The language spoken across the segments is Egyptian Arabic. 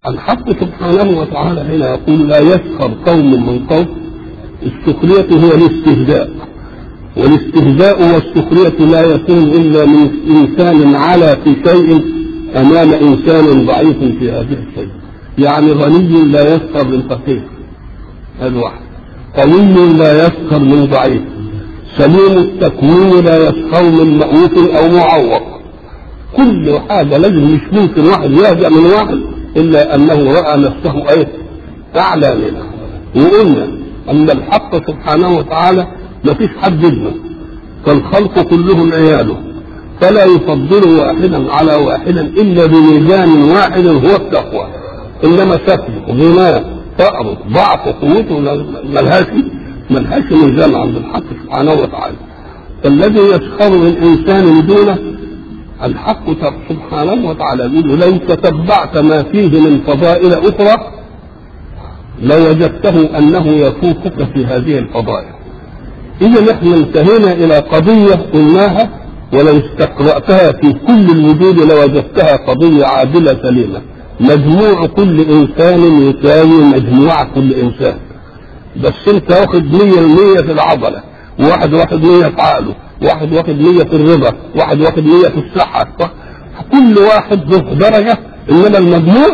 الحق سبحانه وتعالى هنا يقول لا يسخر قوم من قوم السخرية هو الاستهزاء والاستهزاء والسخرية لا يكون إلا من إنسان على في شيء أمام إنسان ضعيف في هذه الشيء يعني غني لا يسخر من فقير هذا واحد قوي لا يسخر من ضعيف سليم التكوين لا يسخر من مأوف أو معوق كل حاجة لازم مش ممكن واحد يهزأ من واحد إلا أنه رأى نفسه إيه أعلى منه وقلنا أن الحق سبحانه وتعالى ما فيش حد ابنه فالخلق كلهم عياله فلا يفضل واحدا على واحدا إلا بميزان واحد هو التقوى إنما شكله غناه فقره ضعف قوته ملهاش ملهاش ميزان عند الحق سبحانه وتعالى فالذي يسخر من إنسان دونه الحق سبحانه وتعالى يقول لو تتبعت ما فيه من فضائل أخرى لوجدته أنه يفوقك في هذه الفضائل إذا نحن انتهينا إلى قضية قلناها ولو استقرأتها في كل الوجود لوجدتها قضية عادلة سليمة مجموع كل إنسان يساوي مجموع كل إنسان بس أنت واخد مية المية في العضلة وواحد واخد مية في عقله واحد واخد مية في الرضا واحد واخد مية في الصحة كل واحد له درجة إنما المجموع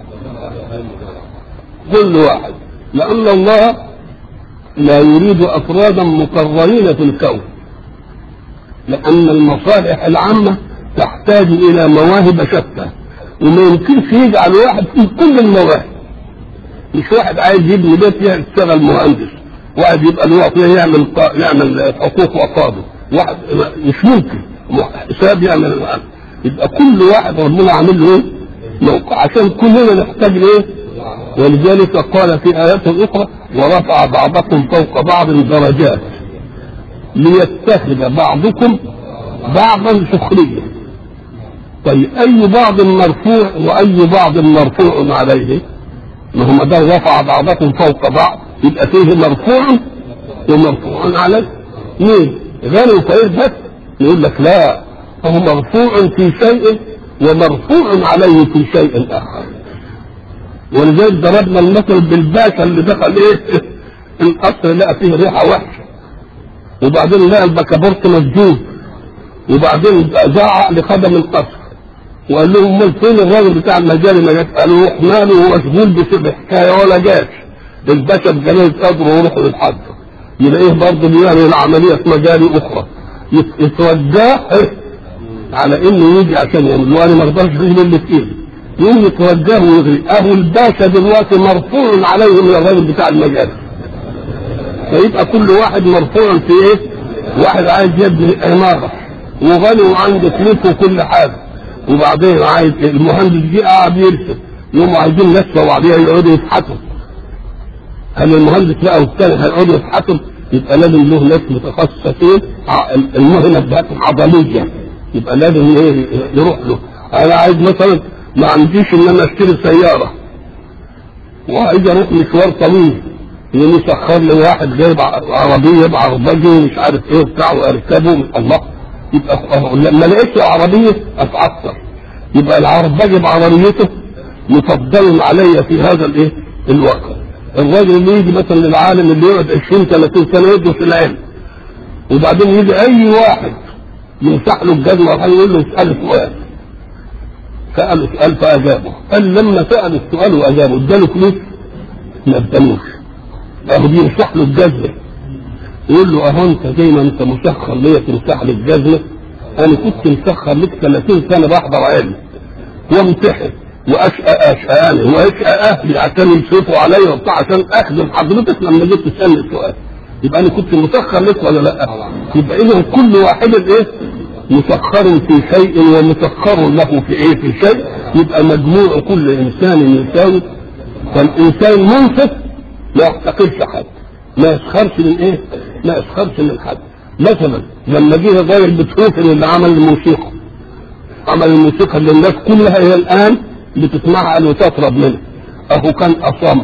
كل واحد لأن الله لا يريد أفرادا مكررين في الكون لأن المصالح العامة تحتاج إلى مواهب شتى وما يمكنش يجعل واحد في كل المواهب مش واحد عايز يبني بيت يشتغل مهندس واحد يبقى له يعمل يعمل حقوق وقاضي واحد مش ممكن حساب يعمل يبقى كل واحد ربنا عامل له ايه؟ موقع عشان كلنا نحتاج لايه؟ ولذلك قال في آيات أخرى ورفع بعضكم فوق بعض درجات ليتخذ بعضكم بعضا سخريا طيب أي بعض مرفوع وأي بعض مرفوع عليه ما هو ما دام رفع بعضكم فوق بعض يبقى فيه مرفوع ومرفوع عليه مين؟ غير الفقير بس يقول لك لا هو مرفوع في شيء ومرفوع عليه في شيء آخر ولذلك ضربنا المثل بالباشا اللي دخل ايه القصر لقى فيه ريحه وحشه وبعدين لقى البكابورت مسجون وبعدين زعق لخدم القصر وقال لهم امال فين الراجل بتاع المجاري ما جاش قالوا روح ماله هو مشغول بحكايه ولا جاش الباشا بجلاله قدره وروحوا للحد يبقى ايه برضه بيعمل العمليه في مجاري اخرى يتوجه على انه يجي عشان يعمل وانا ما اقدرش اجيب اللي في ايدي يوم يتوجه ويغري اهو الباشا دلوقتي مرفوع عليه من الراجل بتاع المجال فيبقى كل واحد مرفوع في ايه واحد عايز يبني عمارة وغني وعنده فلوس وكل حاجة وبعدين عايز المهندس جه قاعد يرسم يوم عايزين ناس وبعدين يقعدوا يفحطوا هل المهندس بقى والثاني هيقعدوا يفحطوا يبقى لازم له ناس متخصصين المهنة بتاعتهم عضلية يبقى لازم يروح له انا عايز مثلا ما عنديش ان انا اشتري سياره وعايز اروح مشوار طويل يقوم يسخر لي واحد جايب عربيه بعربجي ومش عارف ايه وبتاع واركبه الله يبقى لما لقيت عربيه اتعثر يبقى العربجي بعربيته مفضل عليا في هذا الايه الوقت الراجل اللي يجي مثلا للعالم اللي يقعد 20 30 سنه يدرس العلم وبعدين يجي اي واحد يمسح له الجزمه يقول له اساله سؤال سأله سؤال فأجابه قال لما سأل السؤال وأجابه اداله فلوس ما ادالوش أهو بيمسح له الجزمة يقول له أهو أنت زي ما أنت مسخر ليا تمسح لي الجزمة أنا كنت مسخر لك 30 سنة بحضر علم وامتحن وأشقى أشقاني وأشقى أهلي عشان يصرفوا عليا وبتاع عشان أخدم حضرتك لما جيت تسألني السؤال يبقى أنا كنت مسخر لك ولا لا؟ يبقى إذا كل واحد إيه؟ مسخر في شيء ومسخر له في ايه في شيء يبقى مجموع كل انسان يساوي فالانسان منصف ما يحتقرش حد ما يسخرش من ايه ما يسخرش من حد مثلا لما جه الراجل بيتهوفن اللي عمل الموسيقى عمل الموسيقى اللي الناس كلها هي الان بتسمعها وتطرب منها اهو كان اصم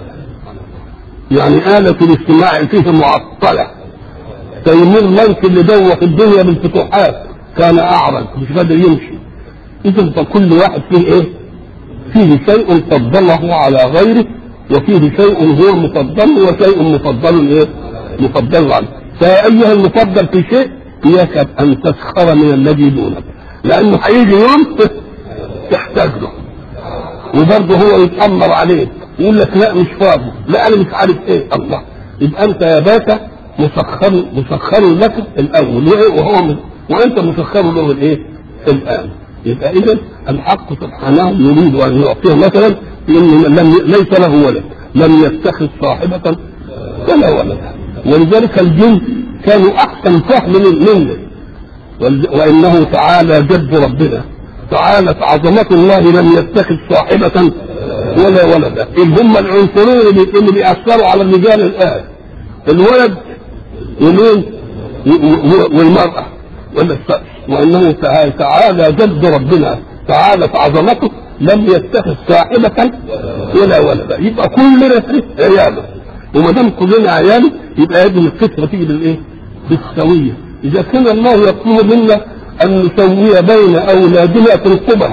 يعني آلة الاستماع فيه معطلة تيمور لانك اللي دوخ الدنيا بالفتوحات كان اعرج مش قادر يمشي اذا فكل واحد فيه ايه فيه شيء فضله على غيره وفيه شيء هو مفضل وشيء مفضل ايه؟ مفضل عنه فيا ايها المفضل في شيء اياك ان تسخر من الذي دونك لانه هيجي يوم تحتاج له وبرضه هو يتأمر عليك يقول لك لا مش فاضي لا انا مش عارف ايه الله يبقى انت يا باشا مسخر مسخر لك الاول وهو م- وانت مسخر له الايه؟ الان يبقى اذا الحق سبحانه يريد ان يعطيه مثلا بان لم ليس له ولد لم يتخذ صاحبه ولا ولدا ولذلك الجن كانوا احسن فهم من منه والج- وانه تعالى جد ربنا تعالت عظمة الله لم يتخذ صاحبة ولا ولدا إن هم العنصرين اللي اللي بيأثروا على الرجال الآن الولد ومين و- و- والمرأة ولا السقف وإنه تعالى, تعالى جد ربنا تعالت عظمته لم يتخذ صاحبة ولا ولدا يبقى كلنا عياله وما دام كلنا عياله يبقى هذه الفكرة تيجي بالايه؟ بالسوية إذا كان الله يطلب منا أن نسوي بين أولادنا في القبل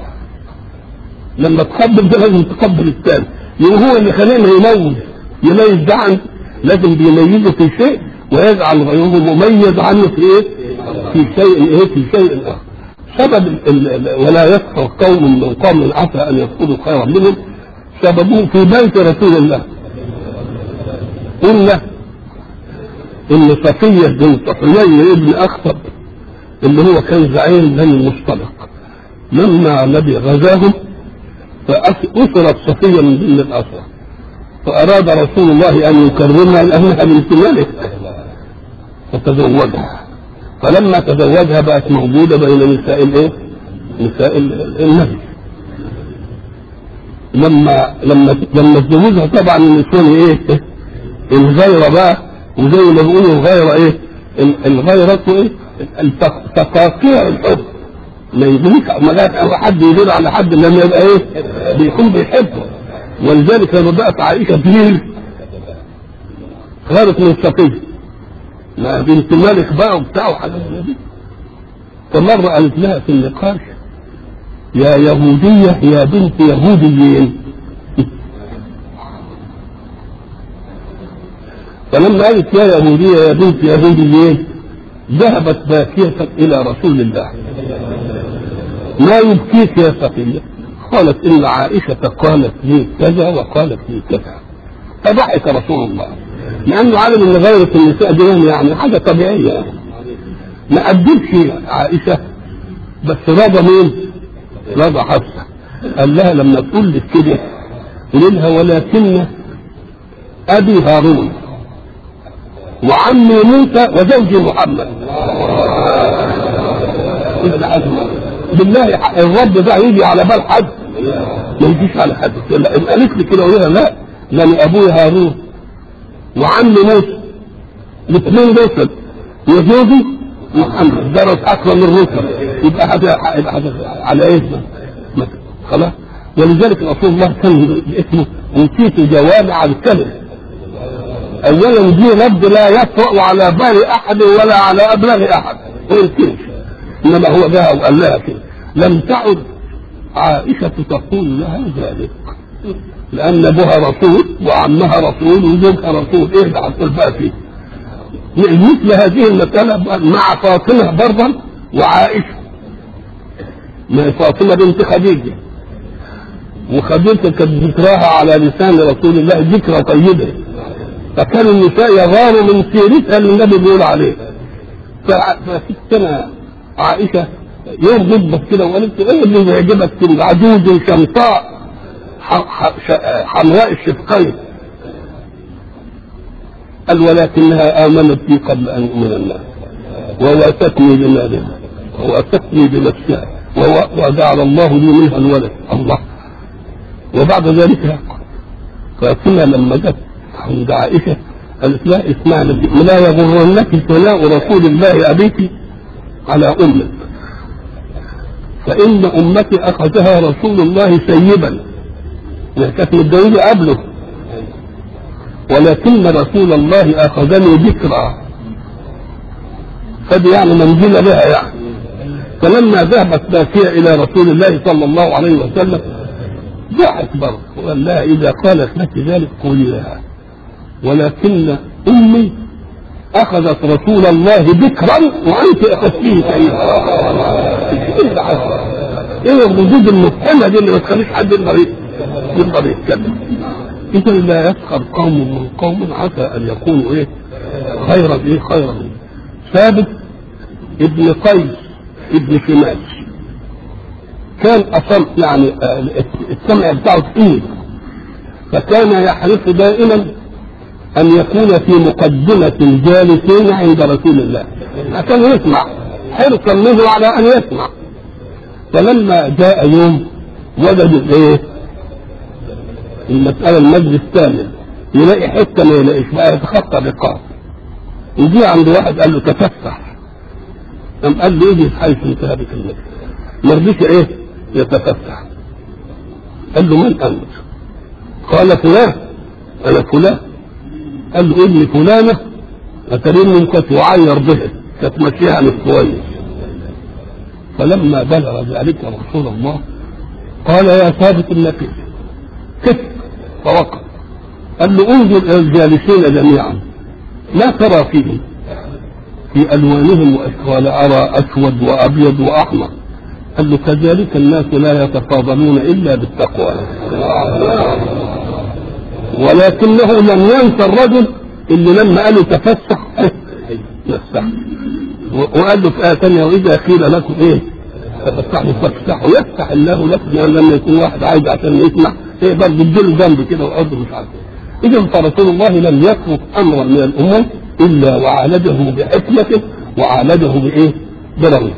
لما تقبل ده لازم تقبل الثاني يبقى هو اللي خلينا يميز يميز ده عن لازم بيميزه في شيء ويجعل غيره مميز عنه في ايه؟ في شيء ايه؟ في شيء اخر. سبب ال- ال- ولا يكفر قوم من قوم عسى ان يكونوا خيرا منهم سببه في بيت رسول الله. قلنا ان صفيه بنت حيي ابن اخطب اللي هو كان زعيم بني المصطلق لما النبي غزاهم فأسرت صفية من ضمن الأسرى فأراد رسول الله أن يكرمها لأنها بنت ملك فتزوجها فلما تزوجها بقت موجودة بين نساء الإيه؟ نساء ال- النبي لما لما لما تزوجها طبعا النسوان ايه؟ الغيرة بقى وزي ما بيقولوا الغيرة ايه؟ ال- الغيرة ايه؟ التق- تقاطيع الحب ما يجيش ما لا حد يدل على حد لما يبقى ايه؟ بيكون بيحبه ولذلك لما بقت عائشة بليل غارت من صفية ما بنت الملك بقى وبتاع وحاجات زي دي فمرة قالت لها في النقاش يا يهودية يا بنت يهوديين فلما قالت يا يهودية يا بنت يهوديين ذهبت باكية إلى رسول الله ما يبكيك يا صفية قالت إن عائشة قالت لي كذا وقالت لي كذا فضحك رسول الله لأنه عالم إن غيرة النساء دي يعني حاجة طبيعية يعني. ما أدبش عائشة بس رضى مين؟ رضى حفصة قال لها لما تقول لك كده قول لها ولكن أبي هارون وعمي موسى وزوجي محمد بالله الرب ده يجي على بال حد ما يجيش على حد لا قالت لي كده قولها لا لان ابوي هارون وعمي موسى الاثنين دول وزوجي محمد درس اكثر من الرسل يبقى هذا يبقى هذا على ايه ما- خلاص ولذلك رسول الله كان اسمه اوتيت جوامع الكلم اولا دي لفظ لا يطرا على بال احد ولا على ابلغ احد ما يمكنش انما هو جاء وقال لها كده لم تعد عائشه تقول لها ذلك لان ابوها رسول وعمها رسول وزوجها رسول ايه ده هتقول بقى فيه مثل هذه المساله مع فاطمه برضا وعائشه ما فاطمه بنت خديجه وخديجه كانت ذكراها على لسان رسول الله ذكرى طيبه فكان النساء يغاروا من سيرتها اللي النبي بيقول عليه فستنا عائشة يوم غضبت كده وقالت ايه اللي بيعجبك كده عجوز شمطاء ح- ح- ش- حمراء الشفقين قال ولكنها آمنت بي قبل أن أؤمن الناس وواتتني بمالها وواتتني بنفسها وو- وجعل الله لي منها الولد الله وبعد ذلك فاطمة لما جت عند عائشة قالت لها اسمعنا لا يغرنك ثناء رسول الله أبيك على أمك فإن أمك أخذها رسول الله سيبا يعني كانت متجوزة قبله ولكن رسول الله أخذني ذكرى فدي يعني منزلة بها يعني فلما ذهبت باكية إلى رسول الله صلى الله عليه وسلم ضحك برضه وقال لها اذا قالت لك ذلك قولي لها ولكن امي اخذت رسول الله ذكرا وانت اخذتيه سيدا ايه اللي حصل؟ ايه الردود المفهمه دي اللي ما تخليش حد يقدر يقدر يتكلم اذا لا يسخر قوم من قوم عسى ان يكونوا ايه خيرا ايه خيرا منه. ثابت ابن قيس ابن شماس كان أصم يعني آه، السمع بتاعه تقيل فكان يحرص دائما أن يكون في مقدمة الجالسين عند رسول الله عشان يسمع حرصا منه على أن يسمع فلما جاء يوم وجد إيه المسألة المجلس الثامن يلاقي حتة ما يلاقيش بقى يتخطى الرقاب يجي عند واحد قال له تفسح قام قال له اجلس حيث انتهى بك المجلس ما رضيش ايه يتفسح قال له من انت قال فلان انا فلان قال له ابني فلانه اتريني كنت تعير بها كانت ماشيها مش كويس فلما بلغ ذلك رسول الله قال يا ثابت النفيس كف فوقف قال له انظر الى الجالسين جميعا لا ترى فيهم في الوانهم واشكال ارى اسود وابيض واحمر قال له كذلك الناس لا يتفاضلون الا بالتقوى ولكنه لم ينسى الرجل اللي لما قال له تفسح يفسح وقال له في آية ثانية وإذا قيل لكم إيه تفسحوا فافسحوا يفتح الله لكم يعني لما يكون واحد عايز عشان يسمع إيه برضه اديله جنب كده وقعد مش عارف إيه. إذا فرسول الله لم يترك أمرا من الأمور إلا وعالجه بحكمته وعالجه بإيه؟ برغبه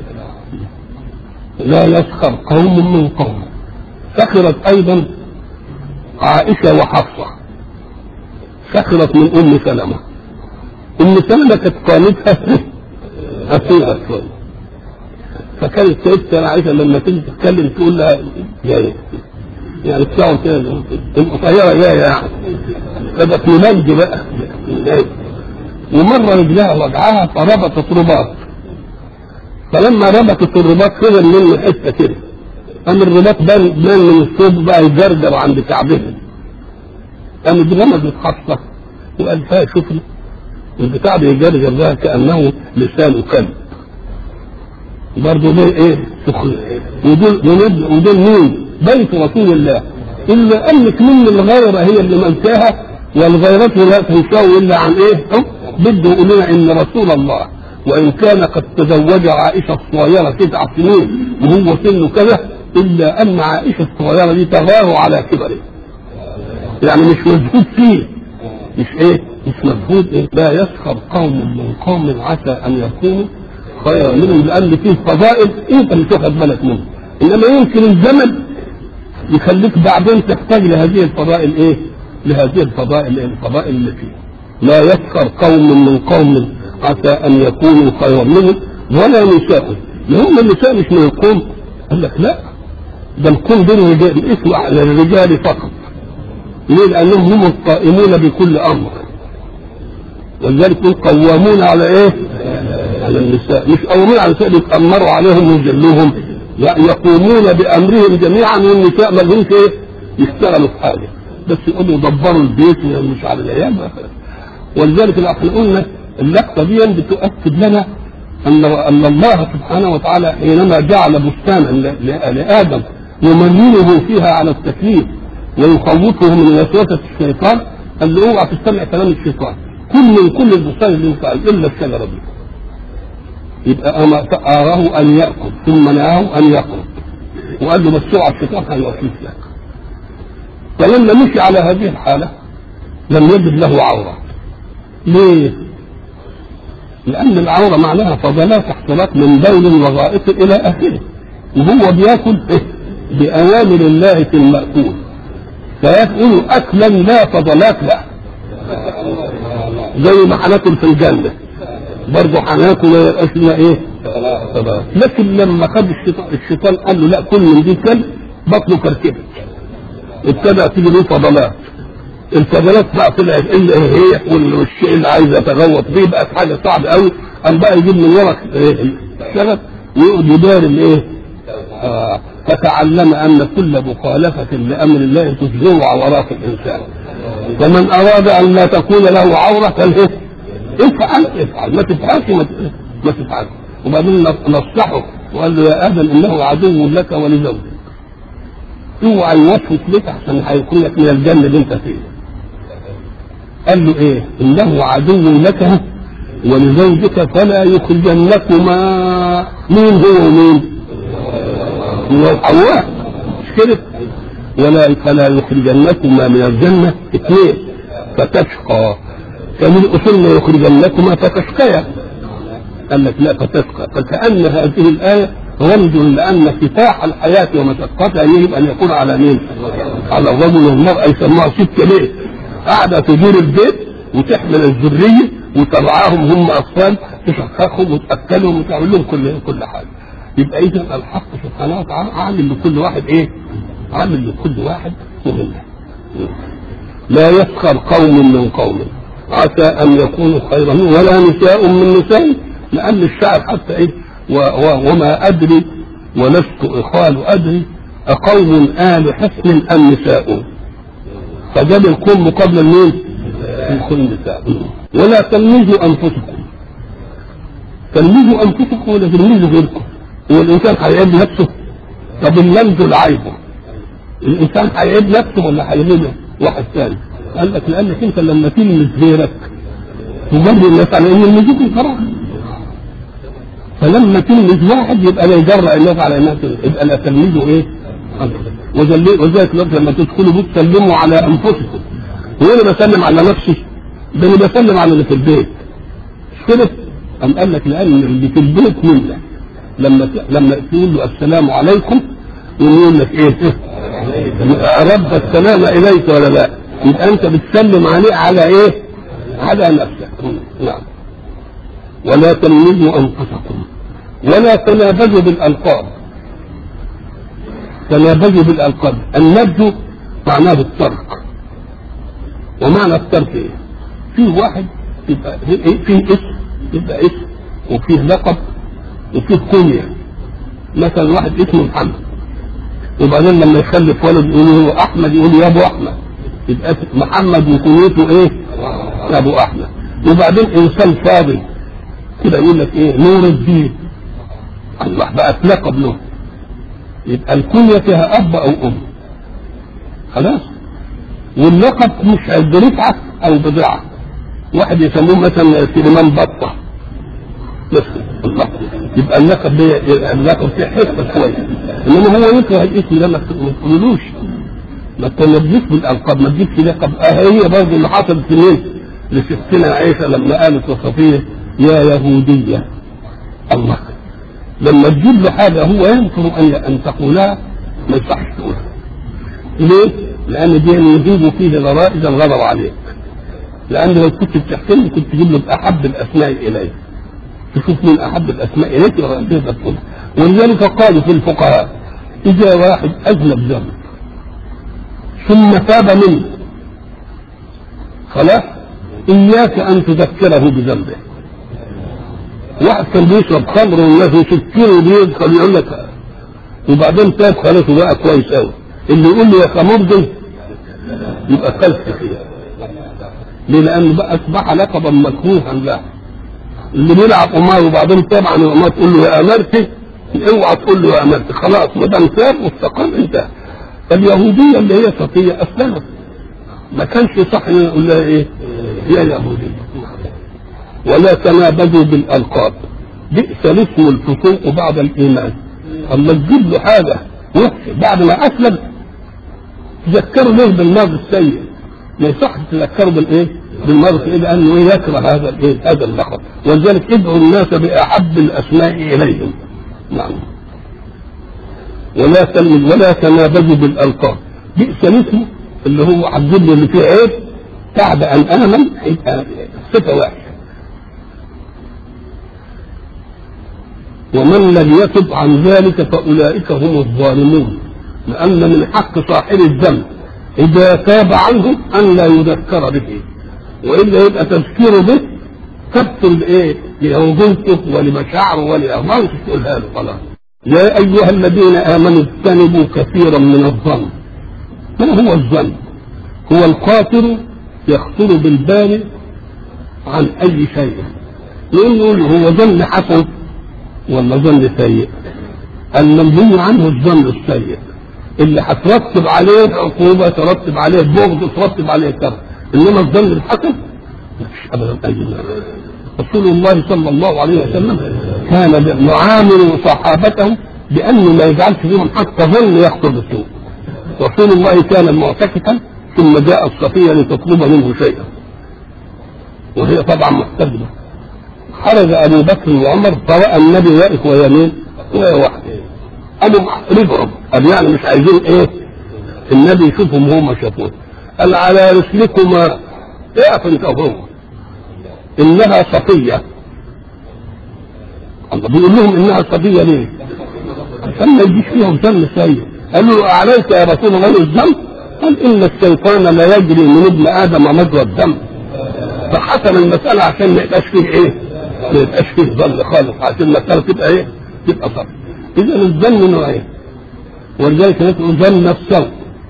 لا يسخر قوم من قوم سخرت أيضا عائشة وحفصة سخرت من أم سلمة أم سلمة كانت قامتها أسيرة شوية فكانت سيدتنا عائشة لما تيجي تتكلم تقول لها يعني يعني بتاعه كده القصيرة جاية يعني بدأت ممنج بقى ومرة رجلها وجعها فربطت رباط فلما ربطت الرباط كده منه حتة كده قام الرباط بان بان من الصوب بقى يجرجر عند كعبها قامت رمزت حفصة وقال فيها شوفي البتاع ده يجرجر ده كأنه لسان كلب برضه ده ايه سخن ودول ودول ودول مين؟ بيت رسول الله الا انك من الغيره هي اللي منساها والغيرة لا تنشأ الا عن ايه؟ بده يقول لنا ان رسول الله وان كان قد تزوج عائشه الصغيره تسع سنين وهو سنه كذا الا ان عائشه الصغيره دي تغار على كبره يعني مش مجهود فيه مش ايه؟ مش مجهود إيه؟ لا يسخر قوم من قوم عسى ان يكونوا خيرا منهم لان فيه فضائل انت مش واخد بالك منها انما يمكن الزمن يخليك بعدين تحتاج لهذه الفضائل ايه؟ لهذه الفضائل الفضائل اللي فيه لا يسخر قوم من قوم عسى ان يكونوا خيرا منهم ولا نساء هم النساء مش من القوم قال لك لا ده القوم دول رجال الاسم على الرجال فقط ليه؟ لانهم هم القائمون بكل امر ولذلك هم قوامون على ايه؟ على النساء مش قوامون على النساء بيتامروا عليهم ويجلوهم لا يقومون بامرهم جميعا والنساء ما لهمش ايه؟ يشتغلوا في حاجه بس يقولوا دبروا البيت مش على الايام ولذلك احنا قلنا اللقطه دي بتؤكد لنا ان ان الله سبحانه وتعالى حينما جعل بستانا لادم يمننه فيها على التكليف ويخوفه من وسوسه الشيطان قال له اوعى تستمع كلام الشيطان كل من كل البستان اللي انت الا الشجره دي يبقى اراه ان ياكل ثم نهاه ان يقرب وقال له بس اوعى الشيطان هيوسوس لك فلما مشي على هذه الحاله لم يجد له عوره ليه؟ لأن العورة معناها فضلات احتراق من بول وغائط إلى آخره وهو بياكل إيه؟ بأوامر الله في المأكول فيأكل أكلا لا فضلات له زي ما هناكل في الجنة برضه هناكل ما يبقاش لنا إيه؟ فضلات لكن لما خد الشيطان, الشيطان قال له لا كل من دي كلب بطنه كركبت ابتدى تيجي له فضلات الفضلات بقى طلعت الا هي والشيء اللي عايز يتغوط بيه بقت حاجه صعبه قوي قام بقى يجيب من ورا الشغف ويقعد يدار الايه؟ آه فتعلم ان كل مخالفه لامر الله تظهر عورات الانسان ومن اراد ان لا تكون له عوره فالايه؟ افعل افعل ما تفعلش ما ت- ما تفعلش وبعدين نصحه وقال له يا ادم انه عدو لك ولزوجك اوعى يوسوس لك عشان هيكون لك من الجنه اللي انت فيه قال له ايه انه عدو لك ولزوجك فلا يخرجنكما مين هو ومين هو حواء مش كده ولا فلا يخرجنكما من الجنة اثنين فتشقى كان الأصول لا يخرجنكما فتشقيا قال لك لا فتشقى فكأن هذه الآية رمز لأن كفاح الحياة ومشقتها يجب أن يكون على مين؟ على الرجل والمرأة يسموها ست ليه؟ قاعدة تدير البيت وتحمل الذرية وترعاهم هم أطفال تشخخهم وتأكلهم وتعمل لهم كل كل حاجة. يبقى إذا الحق سبحانه وتعالى عامل لكل واحد إيه؟ عامل لكل واحد مهمة. لا يسخر قوم من قوم عسى أن يكونوا خيرا منهم ولا نساء من نساء لأن الشعر حتى إيه؟ و و وما أدري ولست إخال أدري أقوم آل حسن أم نساء فجاب القوم قبل المين؟ القوم نساء ولا تلمزوا أنفسكم تلمزوا أنفسكم ولا تلمزوا غيركم هو الإنسان هيعيب نفسه طب اللمز العيبه الإنسان هيعيب نفسه ولا هيلمه واحد ثاني قال لك لأنك أنت لما تلمس غيرك تجري الناس على إن المزيك الفرح فلما تلمس واحد يبقى لا يجرأ الناس على انها تلمس. يبقى لا تلمسوا ايه؟ وذلك وذلك دلوقتي لما تدخلوا بيت سلموا على انفسكم هو انا بسلم على نفسي ده انا بسلم على اللي في البيت مش كده؟ قام قال لك لان اللي في البيت منك لما ت- لما تقول له السلام عليكم يقول لك ايه؟ رد السلام اليك ولا لا؟ يبقى انت بتسلم عليه على ايه؟ على نفسك نعم ولا تلمزوا انفسكم ولا تنابزوا بالالقاب تنابزوا بالالقاب النبذ معناه الترك ومعنى الترك ايه؟ في واحد يبقى إيه؟ فيه اسم يبقى اسم وفيه لقب وفيه كنية مثلا واحد اسمه محمد وبعدين لما يخلف ولد يقول هو احمد يقول يا ابو احمد يبقى محمد وكنيته ايه؟ يا ابو احمد وبعدين انسان فاضل كده يقول لك ايه نور الدين الله بقى لقب له يبقى الكنية فيها اب او ام خلاص واللقب مش برفعة او بضاعة واحد يسموه مثلا سليمان بطة مثلا الله يبقى اللقب ده اللقب فيه حته كويس انما هو يكره الاسم ده ما تقولوش ما تنبذش بالالقاب ما تجيبش لقب اه هي برضه اللي حصلت في مين؟ لستنا عائشه لما قالت لصفيه يا يهوديه الله لما تجيب له حاجه هو ينكر ان ان تقولها ما يصحش تقولها ليه؟ لان دي يجيب فيه غرائز الغضب عليك لان لو كنت بتحكي كنت تجيب له باحب الاسماء اليك تشوف من احب الاسماء اليك تقدر تقولها ولذلك قالوا في الفقهاء اذا واحد اذنب ذنب ثم تاب منه خلاص اياك ان تذكره بذنبه واحد كان بيشرب خمر والناس يسكره وبيدخل يقول لك وبعدين تاب خلاص وبقى كويس قوي اللي يقول له يا خمر دي يبقى كلف فيها ليه؟ لأنه بقى أصبح لقبا مكروها له اللي بيلعب قمار وبعدين تاب عن القمار تقول له يا أمرتي اوعى تقول له يا أمرتي خلاص ما دام تاب واستقام انتهى فاليهودية اللي هي صفية أسلمت ما كانش صح ان نقول لها ايه؟ يا يهودية ولا تنابذوا بالألقاب بئس الاسم الفسوق بعد الإيمان أما تجيب له حاجة وحشة بعد ما أسلم تذكره ليه بالماضي السيء ما يصح تذكره بالايه؟ بالماضي السيء لأنه إيه يكره هذا الايه؟ هذا اللقب ولذلك ادعوا الناس بأحب الأسماء إليهم نعم ولا تلمز ولا تنابذوا بالألقاب بئس الاسم اللي هو هتجيب له اللي فيه عيب بعد أن آمن يبقى صفة وحشة ومن لم يتب عن ذلك فأولئك هم الظالمون لأن من حق صاحب الذنب إذا تاب عنه أن لا يذكر به وإلا يبقى تذكيره به تبطل إيه لرجولته ولمشاعره ولأمانته تقولها له خلاص يا أيها الذين آمنوا اجتنبوا كثيرا من الظن ما هو الظن؟ هو القاطر يخطر بالبال عن أي شيء نقول هو ظن حسن ولا ظن سيء المنهي عنه الظن السيء اللي هترتب عليه عقوبة ترتب عليه بغض ترتب عليه كره إنما الظن الحسن مفيش أبدا أي رسول الله صلى الله عليه وسلم كان يعامل صحابته بأنه ما يجعلش فيهم حتى ظن يخطر بالسوء رسول الله كان معتكفا ثم جاء الصفية لتطلب منه شيئا وهي طبعا محتجبة خرج أبو بكر وعمر فرأى النبي واقف ويمين وهي واحدة قالوا رجعوا قال يعني مش عايزين ايه النبي يشوفهم هم شافوه قال على رسلكما اقف انت وهو انها صفية الله بيقول لهم انها صفية ليه؟ عشان ما يجيش فيهم ذنب سيء قالوا له عليك يا رسول الله الذنب قال ان الشيطان لا يجري من ابن ادم مجرى الدم فحسم المسألة عشان ما يبقاش فيه ايه؟ ما يبقاش فيه ظن خالص عشان المسألة تبقى ايه؟ تبقى صح إذا الظن نوعين ولذلك نقول ظن السوء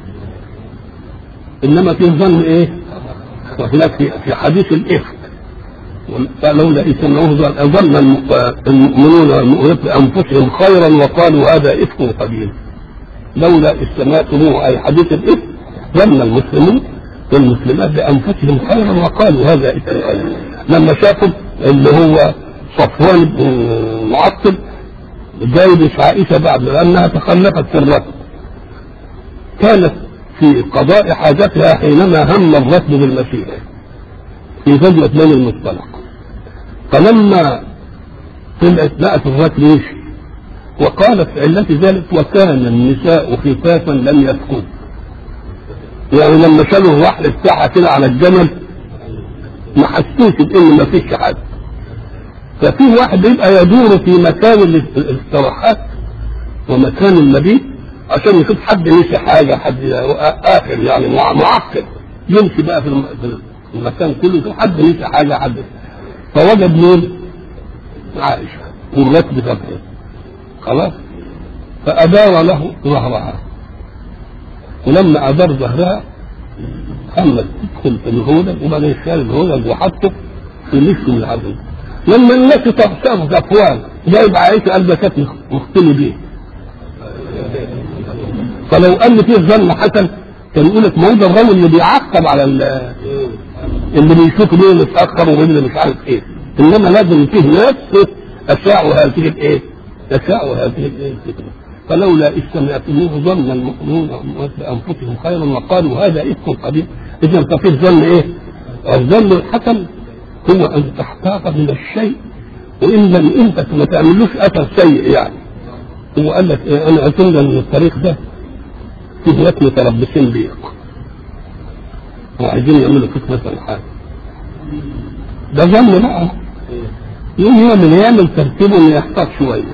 إنما في ظن إيه؟ وهناك في في حديث الإفك فلولا إذ سمعوه ظن المؤمنون والمؤمنات بأنفسهم خيرا وقالوا هذا إفك قديم لولا إذ سمعتموه أي حديث الإفك ظن المسلمون والمسلمات بأنفسهم خيرا وقالوا هذا إفك قديم لما شافوا اللي هو صفوان بن معطل جايب عائشة بعد لأنها تخلفت في الركب كانت في قضاء حاجتها حينما هم الركب بالمسيح في غزوة بني المصطلق فلما طلعت لقت الركب يمشي وقالت علة ذلك وكان النساء خفافا لم يسكن يعني لما شالوا الرحل بتاعها كده على الجمل ما حسوش بان ما فيش حد ففي واحد بيبقى يدور في مكان الاستراحات ومكان المبيت عشان يشوف حد نسي حاجه حد اخر يعني معقد يمشي بقى في المكان كله يشوف حد نسي حاجه حد فوجد مين؟ عائشه والركب تبعه خلاص فادار له ظهرها ولما ادار ظهرها خمت تدخل في الهودج وبعدين شال الهودج وحطه في مشي من العدو لما الناس تغتاب غفوان جايب عائشه قال ده كانت مختلي بيه فلو قال فيه ظن حسن كان يقول لك ما هو ده الراجل اللي بيعقب على اللي بيشوف ليه متاخر واللي مش عارف ايه انما لازم فيه ناس اشاعوا هذه الايه؟ اشاعوا هذه الايه الفكره فلولا اذ سمعتموه ظن المؤمنون بانفسهم خيرا وقالوا هذا افك قديم اذا ففيه ظن ايه؟ الظن الحسن هو ان تحتاط من الشيء وان لم انت ما تعملوش اثر سيء يعني هو قال لك إيه انا اعتمد ان الطريق ده فيه ناس متربصين بيك وعايزين يعملوا فيك مثلا حاجه ده ظن بقى يوم يعمل يعمل ترتيبه انه يحتاط شويه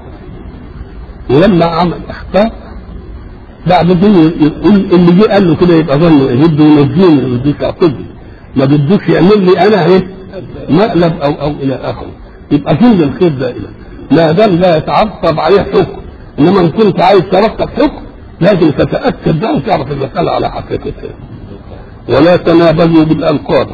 ولما عمل احتاط بعد كده يقول اللي جه قال له كده يبقى ظنه ايه بده ينجيني ويديك يعقدني ما بدوش يعمل لي انا ايه مقلب او او الى اخره يبقى جند الخير دائما ما دام لا يتعصب عليه حكم انما ان كنت عايز ترتب حكم لازم تتاكد بقى وتعرف المساله على حقيقتها ولا تنابذوا بالالقاب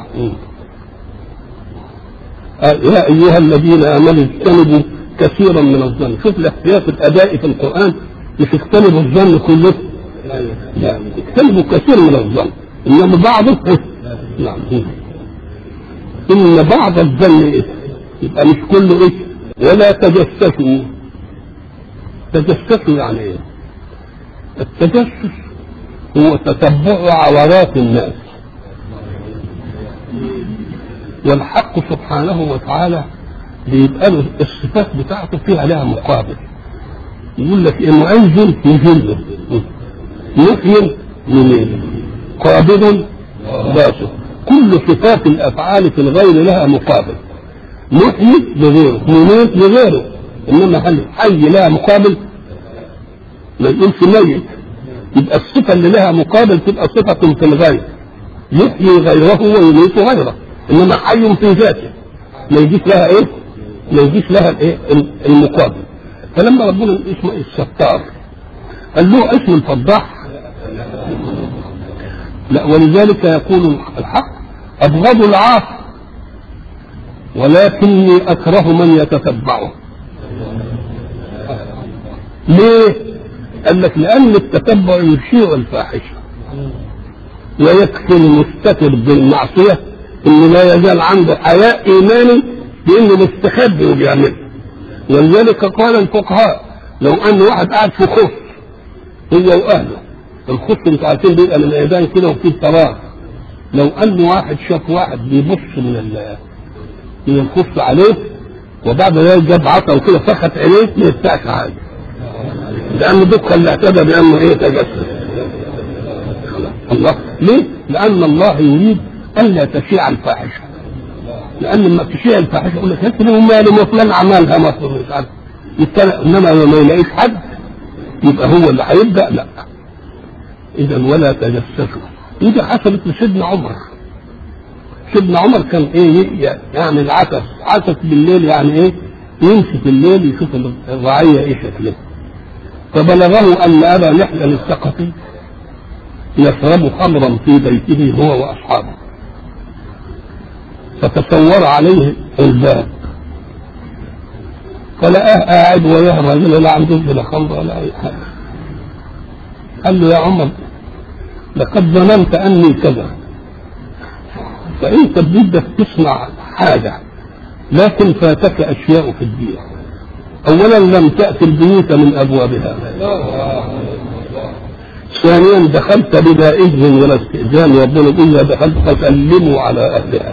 يا ايها الذين امنوا اجتنبوا كثيرا من الظن شوف الاحتياط الادائي في القران مش اجتنبوا الظن كله لا اجتنبوا كثير من الظن انما بعضه نعم ان بعض الظن إيه؟ يبقى مش كله ايه ولا تجسسوا تجسسوا يعني ايه التجسس هو تتبع عورات الناس والحق سبحانه وتعالى بيبقى له الصفات بتاعته فيها لها مقابل يقول لك انه انزل يجل يحيي منين قابض باسط كل صفات الافعال في الغير لها مقابل محيي لغيره مميت لغيره انما هل حي لها مقابل ما يقولش ميت يبقى الصفه اللي لها مقابل تبقى صفه في الغير يحيي غيره ويميت غيره انما حي في ذاته ما يجيش لها ايه؟ ما يجيش لها الايه؟ المقابل فلما ربنا اسمه الستار قال له اسم الفضاح لا ولذلك يقول الحق ابغض العاصي ولكني اكره من يتتبعه ليه قال لك لان التتبع يشيع الفاحشه ويكفي المستتر بالمعصيه انه لا يزال عنده حياء ايماني بانه مستخبي وبيعمل ولذلك قال الفقهاء لو ان واحد قاعد في خف هو واهله الخف انتوا عارفين بيبقى للميدان كده وفيه فراغ لو ان واحد شاف واحد بيبص من ال من الخف عليه وبعد ذلك جاب عطا وكده فخت عينيه ما يفتحش حاجه لان دكه اللي اعتدى بانه ايه تجسس الله ليه؟ لان الله يريد الا تشيع الفاحشه لان لما تشيع الفاحشه يقول لك انت ماله ما فلان عملها ما فلان مش عارف انما ما يلاقيش حد يبقى هو اللي هيبدا لا اذا ولا تجسسوا ودي حصلت لسيدنا عمر سيدنا عمر كان ايه يعني العسس عسس بالليل يعني ايه يمشي في الليل يشوف الرعيه ايه شكلها فبلغه ان ابا نحل الثقفي يشرب خمرا في بيته هو واصحابه فتصور عليه الباب فلقاه قاعد وياه الراجل لا عنده لا خمر ولا اي حاجه قال له يا عمر لقد ظننت اني كذا فانت بدك تصنع حاجه لكن فاتك اشياء في الدين اولا لم تاتي البيوت من ابوابها ثانيا دخلت بلا اذن ولا استئذان ربنا يقول اذا دخلت فسلموا على اهلها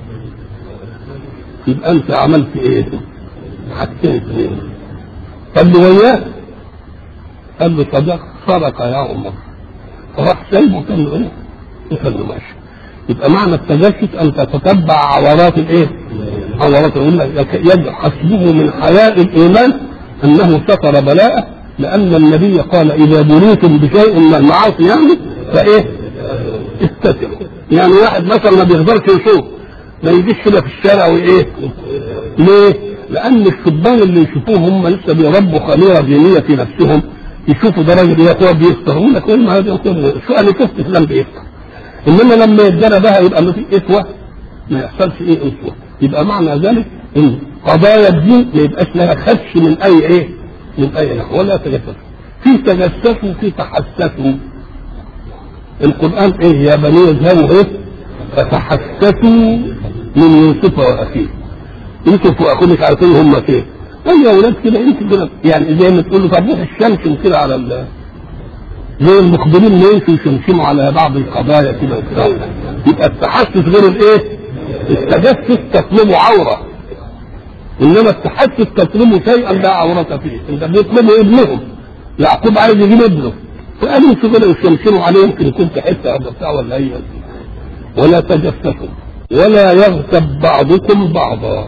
يبقى انت عملت ايه؟ حاجتين اثنين قال له وياه قال له صدق صدق يا عمر فراح سايبه كان له ايه؟ كان له ماشي يبقى معنى التجسس ان تتتبع عورات الايه؟ عورات يقول لك حسبه من حياء الايمان انه ستر بلاءه لان النبي قال اذا بليتم بشيء من المعاصي يعني فايه؟ استتروا يعني واحد مثلا ما بيقدرش يشوف ما يجيش كده في الشارع وايه؟ ليه؟ لان الشبان اللي يشوفوه هم لسه بيربوا خميره دينيه في نفسهم يشوفوا ده راجل يا اخويا بيفطر يقول لك ايه ما هذا شو انا شفت فلان بيفطر انما لما يتجرى بها يبقى ما في اسوه ما يحصلش ايه اسوه يبقى معنى ذلك ان قضايا الدين ما يبقاش لها خدش من اي ايه من اي نحو ولا تجسسوا في تجسسوا في تحسسوا القران ايه يا بني اذهبوا ايه فتحسسوا من يوسف واخيه يوسف واخوه مش عارفين هم فين قال يا ولاد كده انت كده يعني زي ما تقول له طب روح الشمس كده على ال زي المخبرين ماشي يشمشموا على بعض القضايا كده وكده يبقى التحسس غير الايه؟ التجسس تطلبه عوره انما التحسس تطلبه شيئا لا عورة فيه انت بيطلبوا ابنهم يعقوب عايز يجيب ابنه فقالوا انتوا كده يشمشموا عليه يمكن يكون في حته ولا بتاع ولا اي ولا تجسسوا ولا يغتب بعضكم بعضا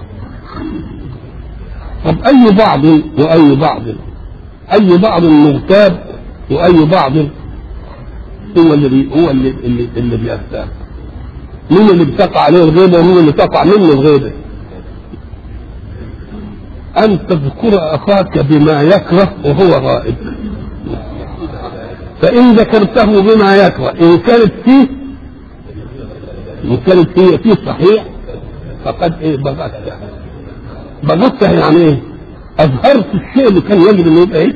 طب اي بعض واي بعض اي بعض مغتاب واي بعض هو اللي بي هو اللي اللي, اللي بيغتاب مين اللي بتقع عليه الغيبه ومين اللي تقع منه الغيبه ان تذكر اخاك بما يكره وهو غائب فان ذكرته بما يكره ان كانت فيه ان كانت فيه فيه صحيح فقد ايه بغته بغته يعني ايه اظهرت الشيء اللي كان يجب انه يبقى ايه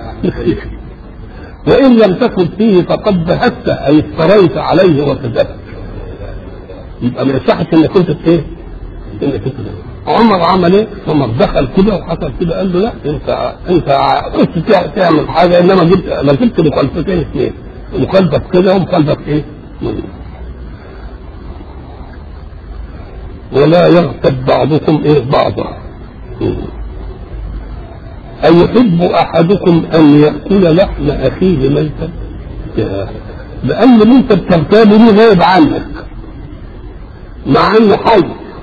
وان لم تكن فيه فقد بهت اي افتريت عليه وكذبت يبقى ما يصحش انك انت ايه انك انت عمر عمل ايه؟ عمر دخل كده وحصل كده قال له لا انت انت كنت تعمل حاجه انما جبت ما جبت مخالفتين اثنين مخالفه كده ومخالفه ايه؟ ولا يغتب بعضكم ايه بعضا أيحب أحدكم أن يأكل لحم أخيه ميتا؟ لأن اللي أنت بتغتابه ليه غايب عنك مع أنه حي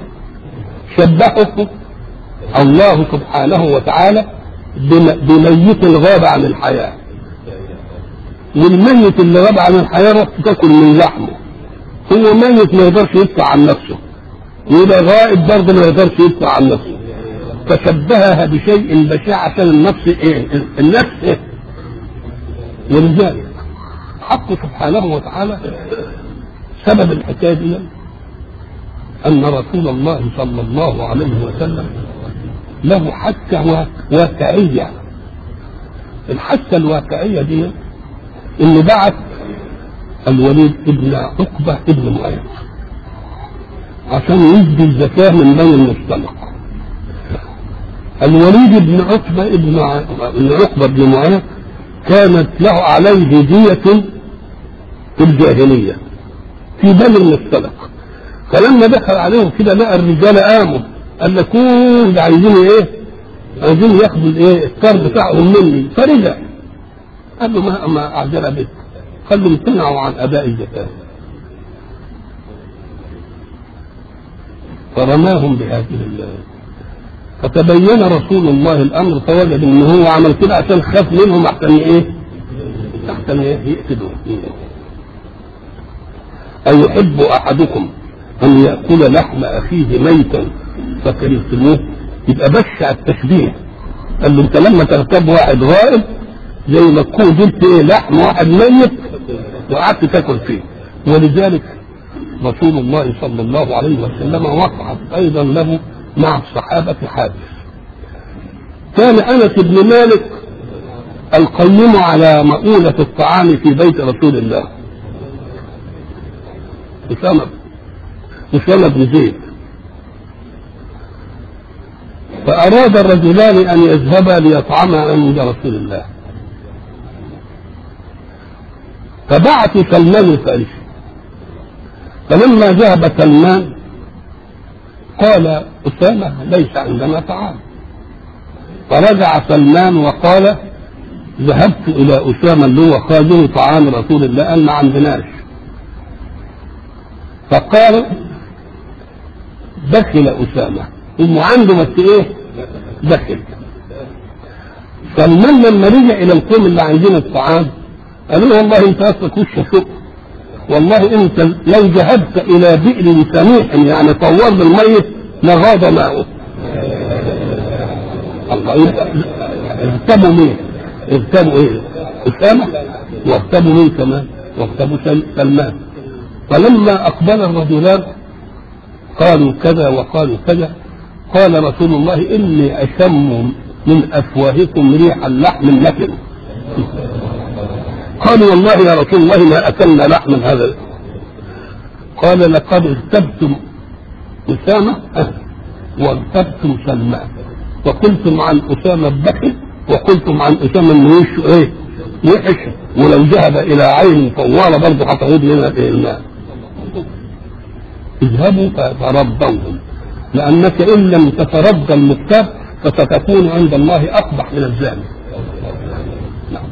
شبهه الله سبحانه وتعالى بميت غاب عن الحياة والميت اللي غاب عن الحياة رحت تاكل من لحمه هو ميت ما يقدرش يدفع عن نفسه يبقى غائب برضه ما يقدرش يدفع عن نفسه فشبهها بشيء بشع عشان النفس ايه النفس ايه ولذلك حق سبحانه وتعالى سبب الحكايه دي ان رسول الله صلى الله عليه وسلم له حثه واقعيه الحثه الواقعيه دي اللي بعث الوليد ابن عقبه ابن معاذ عشان يدي الزكاه من بني المصطلق الوليد بن عقبه ابن ابن عقبه بن معاذ كانت له عليه دية في الجاهلية في بني المصطلق فلما دخل عليهم كده لقى الرجال قاموا قال لك كل عايزين ايه؟ عايزين ياخدوا الايه؟ الكار بتاعهم مني فرجع قال له ما ما اعجل بك قال له امتنعوا عن اداء الزكاه فرماهم بهذه الله فتبين رسول الله الامر فوجد ان هو عمل كده عشان خاف منهم احسن ايه؟ احسن ايه؟ يقتلوه أيحب أحدكم أن يأكل لحم أخيه ميتا فكرهتموه يبقى بشع التشبيه قال له أنت لما تركب واحد غائب زي ما تكون جبت إيه لحم واحد ميت وقعدت تاكل فيه ولذلك رسول الله صلى الله عليه وسلم وقعت أيضا له مع الصحابة حادث كان أنس بن مالك القيم على مؤونة الطعام في بيت رسول الله أسامة أسامة بن زيد فأراد الرجلان أن يذهبا ليطعما عند رسول الله فبعثوا سلمان الفارسي فلما ذهب سلمان قال أسامة ليس عندنا طعام فرجع سلمان وقال ذهبت إلى أسامة اللي هو خادم طعام رسول الله قال ما عندناش فقال دخل أسامة أم عنده بس إيه دخل سلمان لما رجع إلى القوم اللي عندنا الطعام قالوا له والله أنت أصلك وش شق والله أنت لو ذهبت إلى بئر سميح يعني طور بالميت لغاض ماؤه الله يبقى اغتابوا مين؟ اغتابوا ايه؟ أسامة واغتابوا مين كمان؟ واغتابوا سلمان فلما أقبل الرجلان قالوا كذا وقالوا كذا قال رسول الله إني أشم من أفواهكم ريح اللحم النكر قالوا والله يا رسول الله ما أكلنا لحما هذا قال لقد اغتبتم أسامة واغتبتم سلمان وقلتم عن أسامة بكر وقلتم عن أسامة من وشه إيه وحش ولو ذهب إلى عين طوالة برضه هتعود لنا الماء اذهبوا فتربوهم لأنك إن لم تتربى المكتاب فستكون عند الله أقبح من الزاني نعم.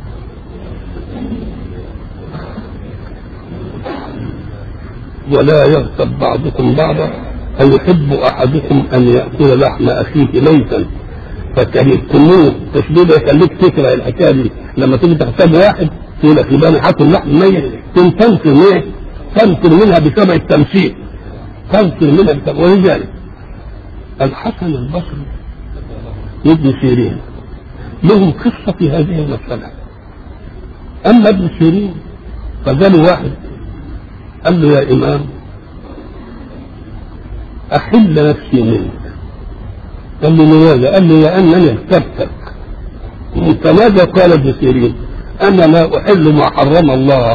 ولا يغتب بعضكم بعضا أيحب أحدكم أن يأكل لحم أخيه ميتا فكرهتموه تشبيه ده يخليك تكره الحكايه دي لما تيجي تغتاب واحد تقول لك يبقى انا هاكل لحم ميت تنفر ايه؟ تنفر منها بسبب التمثيل تنفر منها بسبب ولذلك الحسن البصري ابن سيرين لهم قصة في هذه المسألة أما ابن سيرين فجاله واحد قال له يا إمام أحل نفسي منك قال له لماذا؟ قال لي لأنني اغتبتك أنت ماذا قال ابن سيرين؟ أنا لا أحل ما حرم الله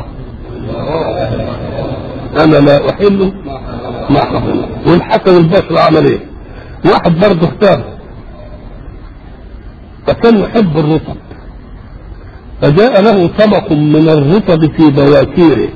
أنا لا أحل ما حرم الله والحسن البصري عمل إيه؟ واحد برضه اختار فكان يحب الرطب فجاء له طبق من الرطب في بواكيره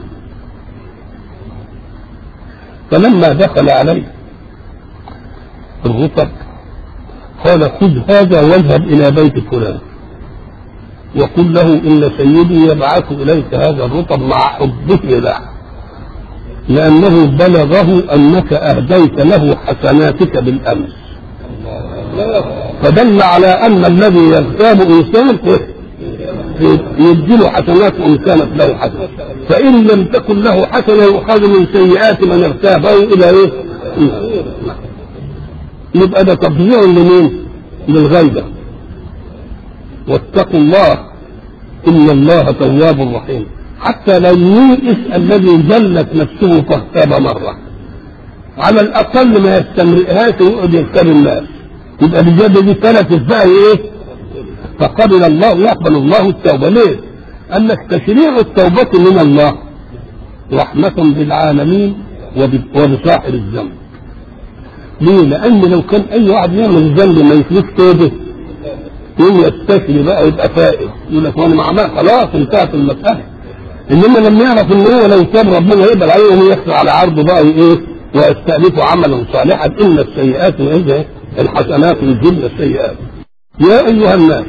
فلما دخل عليه الرطب قال خذ هذا واذهب إلى بيت فلان وقل له إن سيدي يبعث إليك هذا الرطب مع حبه له لأنه بلغه أنك أهديت له حسناتك بالأمس فدل على أن الذي يغتاب إنسان يديله حسنات إن كانت له حسنة فإن لم تكن له حسنة يؤخذ من سيئات من اغتابه إلى إيه؟ يبقى ده تضييع لمين؟ للغيبة واتقوا الله إن الله تواب رحيم حتى لو ييئس الذي جلت نفسه فاغتاب مرة على الأقل ما يستمرئهاش ويقعد يغتاب الناس يبقى الإجابة دي ثلاث بقى إيه؟ فقبل الله يقبل الله التوبة ليه؟ قال لك تشريع التوبة من الله رحمة بالعالمين وبصاحب الذنب ليه؟ لأن لو كان أي واحد يعمل ذنب ما يفلوش توبة يوم يستشري بقى يبقى فائز يقول لك وانا معناه خلاص انتهت المسألة انما لما يعرف ان هو لو تاب ربنا يقبل عليه وهو يخسر على عرضه بقى ايه ويستألف عملا صالحا ان السيئات وايه الحسنات يذهبن السيئات يا ايها الناس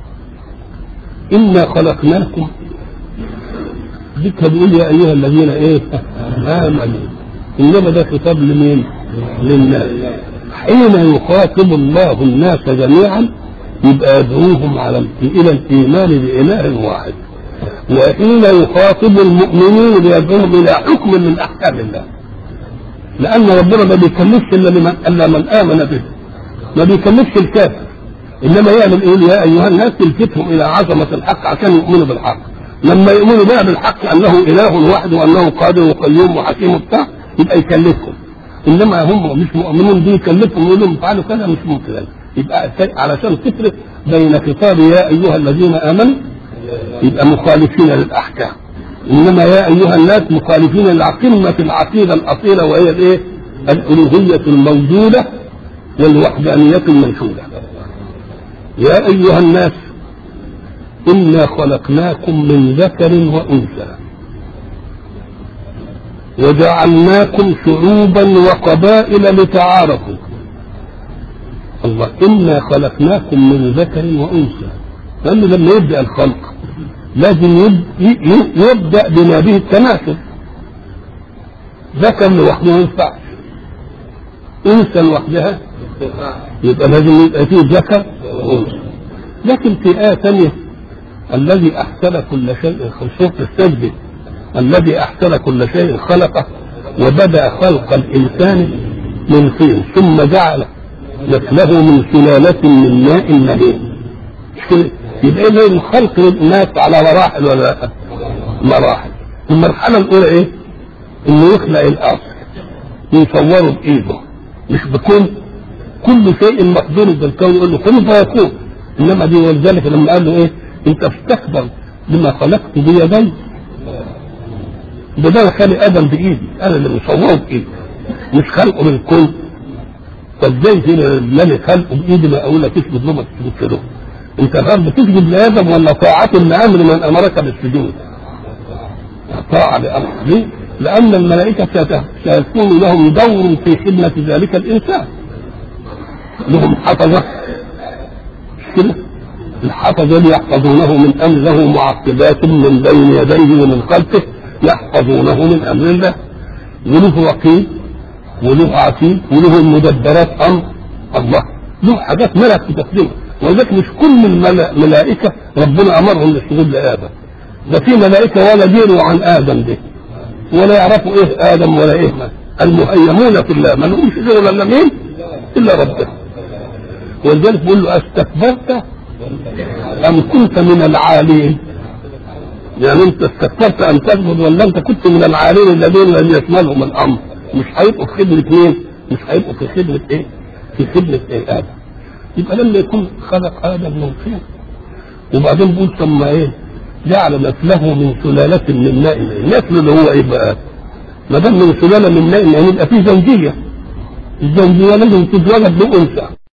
انا خلقناكم ذكر بيقول يا ايها الذين ايه امنوا انما ده خطاب لمين؟ للناس حين يخاطب الله الناس جميعا يبقى يدعوهم على الى الايمان باله واحد وحين يخاطب المؤمنين ليدعوهم الى حكم من احكام الله لان ربنا ما بيكلفش الا لمن الا من امن به ما بيكلفش الكافر انما يعمل ايه يا ايها الناس تلفتهم الى عظمه الحق عشان يؤمنوا بالحق لما يؤمنوا بقى بالحق انه اله واحد وانه قادر وقيوم وحكيم وبتاع يبقى يكلفهم انما هم مش مؤمنين بيه يكلفهم يقول لهم افعلوا كذا مش ممكن يبقى علشان تفرق بين خطاب يا ايها الذين امنوا يبقى مخالفين للاحكام انما يا ايها الناس مخالفين لقمه العقيده الاصيله وهي الايه؟ الالوهيه الموجوده والوحدانيه المنشوده. يا ايها الناس انا خلقناكم من ذكر وانثى وجعلناكم شعوبا وقبائل لتعارفوا الله إنا خلقناكم من ذكر وأنثى لأنه لما يبدأ الخلق لازم يبدأ بما به التناسل ذكر لوحده ما ينفعش أنثى لوحدها يبقى لازم يبقى فيه ذكر وأنثى لكن في آية ثانية الذي أحسن كل شيء سورة السجدة الذي أحسن كل شيء خلقه وبدأ خلق الإنسان من طين ثم جعل مثله من سلالة من ماء مهين يبقى إذا الخلق الناس على مراحل ولا لا؟ مراحل المرحلة الأولى إيه؟ إنه يخلق الأصل يصوره بإيده مش بكون كل شيء مقدور بالكون يقول له كن فيكون إنما دي ولذلك لما قال له إيه؟ أنت استكبر بما خلقت بيدي ده ده خالق ادم بايدي انا اللي مصوره بايدي مش خلقه بالكل فازاي كده اللي انا خلقه بايدي ما اقول لك اسجد له ما تسجدش له انت فاهم بتسجد لادم ولا طاعة لامر من امرك بالسجود طاعة لامر ليه؟ لان الملائكة سيكون لهم دور في خدمة ذلك الانسان لهم حفظة كده الحفظة اللي يحفظونه من امره معقبات من بين يديه ومن خلفه يحفظونه من امر الله وله وكيل وله عتيد وله مدبرات امر الله له حاجات ملك في تقديمه ولذلك مش كل الملائكه ربنا امرهم بالسجود لادم ده في ملائكه ولا ديروا عن ادم ده ولا يعرفوا ايه ادم ولا ايه ما المهيمون في الله ما لهمش غير ولا مين الا ربنا ولذلك بيقول له استكبرت ام كنت من العالين يعني انت استكبرت ان تسجد ولا انت كنت من العالين الذين لم يشملهم الامر مش هيبقوا في خدمه مين؟ مش هيبقوا في خدمه ايه؟ في خدمه ايه ادم يبقى لما يكون خلق ادم من طين وبعدين بيقول ثم ايه؟ جعل نسله من سلاله من ماء النسل اللي هو ايه بقى؟ ما دام من سلاله من ماء يعني يبقى في زوجيه الزوجيه لازم تتولد بانثى